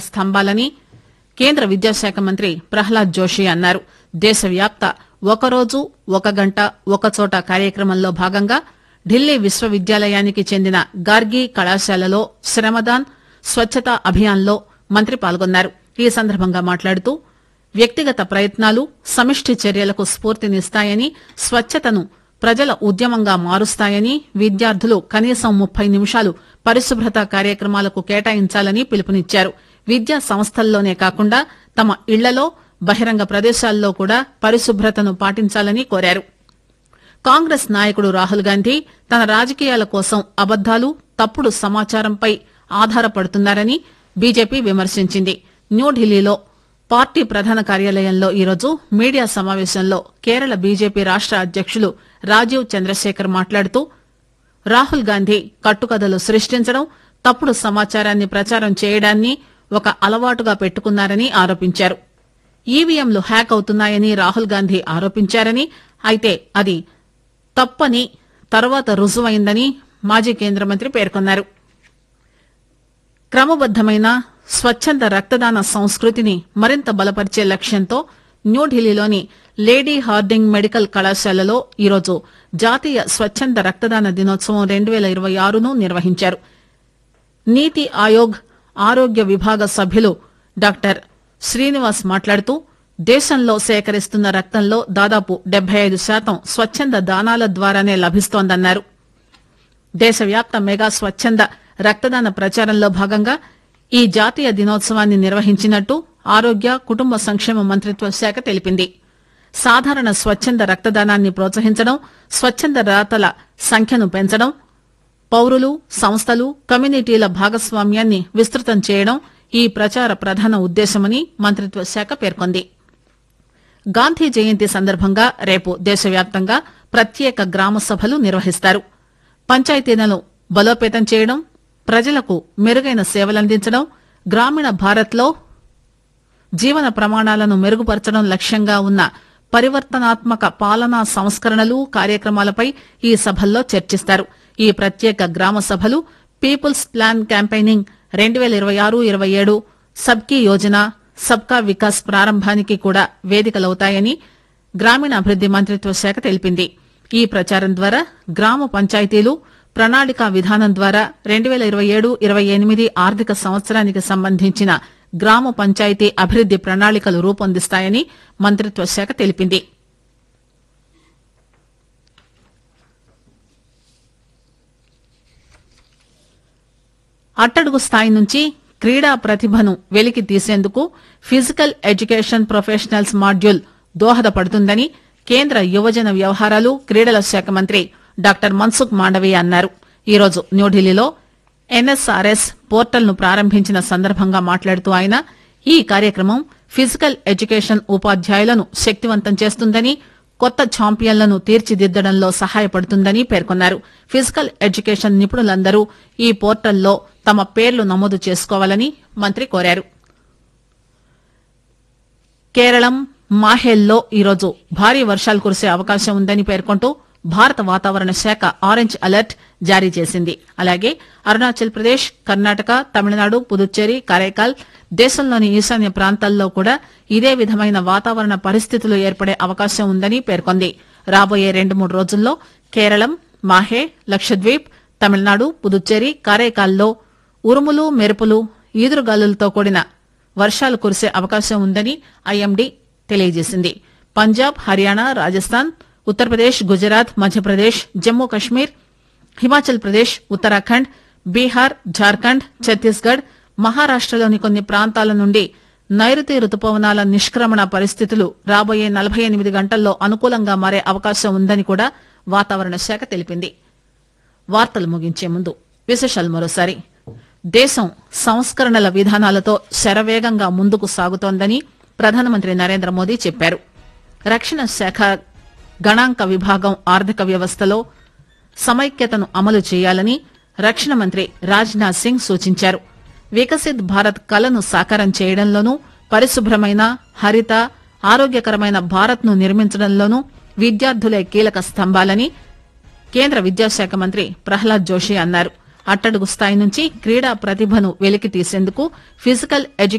స్తంభాలని కేంద్ర విద్యాశాఖ మంత్రి ప్రహ్లాద్ జోషి అన్నారు దేశవ్యాప్త ఒకరోజు ఒక గంట ఒకచోట కార్యక్రమంలో భాగంగా ఢిల్లీ విశ్వవిద్యాలయానికి చెందిన గార్గి కళాశాలలో శ్రమదాన్ స్వచ్ఛతా అభియాన్లో మంత్రి పాల్గొన్నారు ఈ సందర్భంగా మాట్లాడుతూ వ్యక్తిగత ప్రయత్నాలు సమిష్టి చర్యలకు స్ఫూర్తినిస్తాయని స్వచ్ఛతను ప్రజల ఉద్యమంగా మారుస్తాయని విద్యార్థులు కనీసం ముప్పై నిమిషాలు పరిశుభ్రత కార్యక్రమాలకు కేటాయించాలని పిలుపునిచ్చారు విద్యా సంస్థల్లోనే కాకుండా తమ ఇళ్లలో బహిరంగ ప్రదేశాల్లో కూడా పరిశుభ్రతను పాటించాలని కోరారు కాంగ్రెస్ నాయకుడు రాహుల్ గాంధీ తన రాజకీయాల కోసం అబద్దాలు తప్పుడు సమాచారంపై ఆధారపడుతున్నారని బీజేపీ విమర్శించింది న్యూఢిల్లీలో పార్టీ ప్రధాన కార్యాలయంలో ఈరోజు మీడియా సమావేశంలో కేరళ బీజేపీ రాష్ట అధ్యకులు రాజీవ్ చంద్రశేఖర్ మాట్లాడుతూ రాహుల్ గాంధీ కట్టుకథలు సృష్టించడం తప్పుడు సమాచారాన్ని ప్రచారం చేయడాన్ని ఒక అలవాటుగా పెట్టుకున్నారని ఆరోపించారు ఈవీఎంలు హ్యాక్ అవుతున్నాయని రాహుల్ గాంధీ ఆరోపించారని అయితే అది తప్పని తర్వాత రుజువైందని మాజీ కేంద్ర మంత్రి పేర్కొన్నారు క్రమబద్దమైన స్వచ్ఛంద రక్తదాన సంస్కృతిని మరింత బలపరిచే లక్ష్యంతో న్యూఢిల్లీలోని లేడీ హార్డింగ్ మెడికల్ కళాశాలలో ఈరోజు జాతీయ స్వచ్ఛంద రక్తదాన దినోత్సవం రెండు పేల ఇరవై ఆరును నిర్వహించారు నీతి ఆయోగ్ ఆరోగ్య విభాగ సభ్యులు డాక్టర్ శ్రీనివాస్ మాట్లాడుతూ దేశంలో సేకరిస్తున్న రక్తంలో దాదాపు డెబ్బై ఐదు శాతం స్వచ్ఛంద దానాల ద్వారానే లభిస్తోందన్నారు దేశవ్యాప్త మెగా స్వచ్ఛంద రక్తదాన ప్రచారంలో భాగంగా ఈ జాతీయ దినోత్సవాన్ని నిర్వహించినట్టు ఆరోగ్య కుటుంబ సంక్షేమ మంత్రిత్వ శాఖ తెలిపింది సాధారణ స్వచ్ఛంద రక్తదానాన్ని ప్రోత్సహించడం స్వచ్ఛంద దాతల సంఖ్యను పెంచడం పౌరులు సంస్థలు కమ్యూనిటీల భాగస్వామ్యాన్ని విస్తృతం చేయడం ఈ ప్రచార ప్రధాన ఉద్దేశమని మంత్రిత్వ శాఖ పేర్కొంది గాంధీ జయంతి సందర్భంగా రేపు దేశవ్యాప్తంగా ప్రత్యేక గ్రామ సభలు నిర్వహిస్తారు పంచాయతీలను బలోపేతం చేయడం ప్రజలకు మెరుగైన సేవలందించడం గ్రామీణ భారత్లో జీవన ప్రమాణాలను మెరుగుపరచడం లక్ష్యంగా ఉన్న పరివర్తనాత్మక పాలనా సంస్కరణలు కార్యక్రమాలపై ఈ సభల్లో చర్చిస్తారు ఈ ప్రత్యేక గ్రామ సభలు పీపుల్స్ ప్లాన్ క్యాంపెయినింగ్ రెండు పేల ఇరవై ఆరు ఇరవై ఏడు సబ్కీ యోజన సబ్కా వికాస్ ప్రారంభానికి కూడా వేదికలవుతాయని గ్రామీణాభివృద్ది మంత్రిత్వ శాఖ తెలిపింది ఈ ప్రచారం ద్వారా గ్రామ పంచాయతీలు ప్రణాళికా విధానం ద్వారా రెండు పేల ఇరవై ఏడు ఇరవై ఎనిమిది ఆర్థిక సంవత్సరానికి సంబంధించిన గ్రామ పంచాయతీ అభివృద్ది ప్రణాళికలు రూపొందిస్తాయని మంత్రిత్వ శాఖ తెలిపింది అట్టడుగు స్థాయి నుంచి క్రీడా ప్రతిభను వెలికి తీసేందుకు ఫిజికల్ ఎడ్యుకేషన్ ప్రొఫెషనల్స్ మాడ్యూల్ దోహదపడుతుందని కేంద్ర యువజన వ్యవహారాలు క్రీడల శాఖ మంత్రి డాక్టర్ మన్సుఖ్ మాండవీయ అన్నారు ఈరోజు న్యూఢిల్లీలో ఎన్ఎస్ఆర్ఎస్ పోర్టల్ ను ప్రారంభించిన సందర్భంగా మాట్లాడుతూ ఆయన ఈ కార్యక్రమం ఫిజికల్ ఎడ్యుకేషన్ ఉపాధ్యాయులను శక్తివంతం చేస్తుందని కొత్త ఛాంపియన్లను తీర్చిదిద్దడంలో సహాయపడుతుందని పేర్కొన్నారు ఫిజికల్ ఎడ్యుకేషన్ నిపుణులందరూ ఈ పోర్టల్లో తమ పేర్లు నమోదు చేసుకోవాలని మంత్రి కోరారు కేరళం మాహేల్లో ఈరోజు భారీ వర్షాలు కురిసే అవకాశం ఉందని పేర్కొంటూ భారత వాతావరణ శాఖ ఆరెంజ్ అలర్ట్ జారీ చేసింది అలాగే అరుణాచల్ ప్రదేశ్ కర్ణాటక తమిళనాడు పుదుచ్చేరి కరైకాల్ దేశంలోని ఈశాన్య ప్రాంతాల్లో కూడా ఇదే విధమైన వాతావరణ పరిస్థితులు ఏర్పడే అవకాశం ఉందని పేర్కొంది రాబోయే రెండు మూడు రోజుల్లో కేరళం మాహే లక్షద్వీప్ తమిళనాడు పుదుచ్చేరి కారైకాల్లో ఉరుములు మెరుపులు ఈదురుగాలులతో కూడిన వర్షాలు కురిసే అవకాశం ఉందని ఐఎండీ తెలియజేసింది పంజాబ్ హర్యానా రాజస్థాన్ ఉత్తరప్రదేశ్ గుజరాత్ మధ్యప్రదేశ్ జమ్మూ కశ్మీర్ హిమాచల్ ప్రదేశ్ ఉత్తరాఖండ్ బీహార్ జార్ఖండ్ ఛత్తీస్గఢ్ మహారాష్టలోని కొన్ని ప్రాంతాల నుండి నైరుతి రుతుపవనాల నిష్క్రమణ పరిస్థితులు రాబోయే నలభై ఎనిమిది గంటల్లో అనుకూలంగా మారే అవకాశం ఉందని కూడా వాతావరణ శాఖ తెలిపింది వార్తలు ముగించే ముందు విశేషాలు మరోసారి దేశం సంస్కరణల విధానాలతో శరవేగంగా ముందుకు సాగుతోందని ప్రధానమంత్రి నరేంద్ర మోదీ చెప్పారు రక్షణ శాఖ గణాంక విభాగం ఆర్థిక వ్యవస్థలో సమైక్యతను అమలు చేయాలని రక్షణ మంత్రి రాజ్నాథ్ సింగ్ సూచించారు వికసిత్ భారత్ కలను సాకారం చేయడంలోనూ పరిశుభ్రమైన హరిత ఆరోగ్యకరమైన భారత్ ను నిర్మించడంలోనూ విద్యార్థులే కీలక స్తంభాలని కేంద్ర విద్యాశాఖ మంత్రి ప్రహ్లాద్ జోషి అన్నారు అట్టడుగు స్థాయి నుంచి క్రీడా ప్రతిభను వెలికి తీసేందుకు ఫిజికల్ ఎడ్యు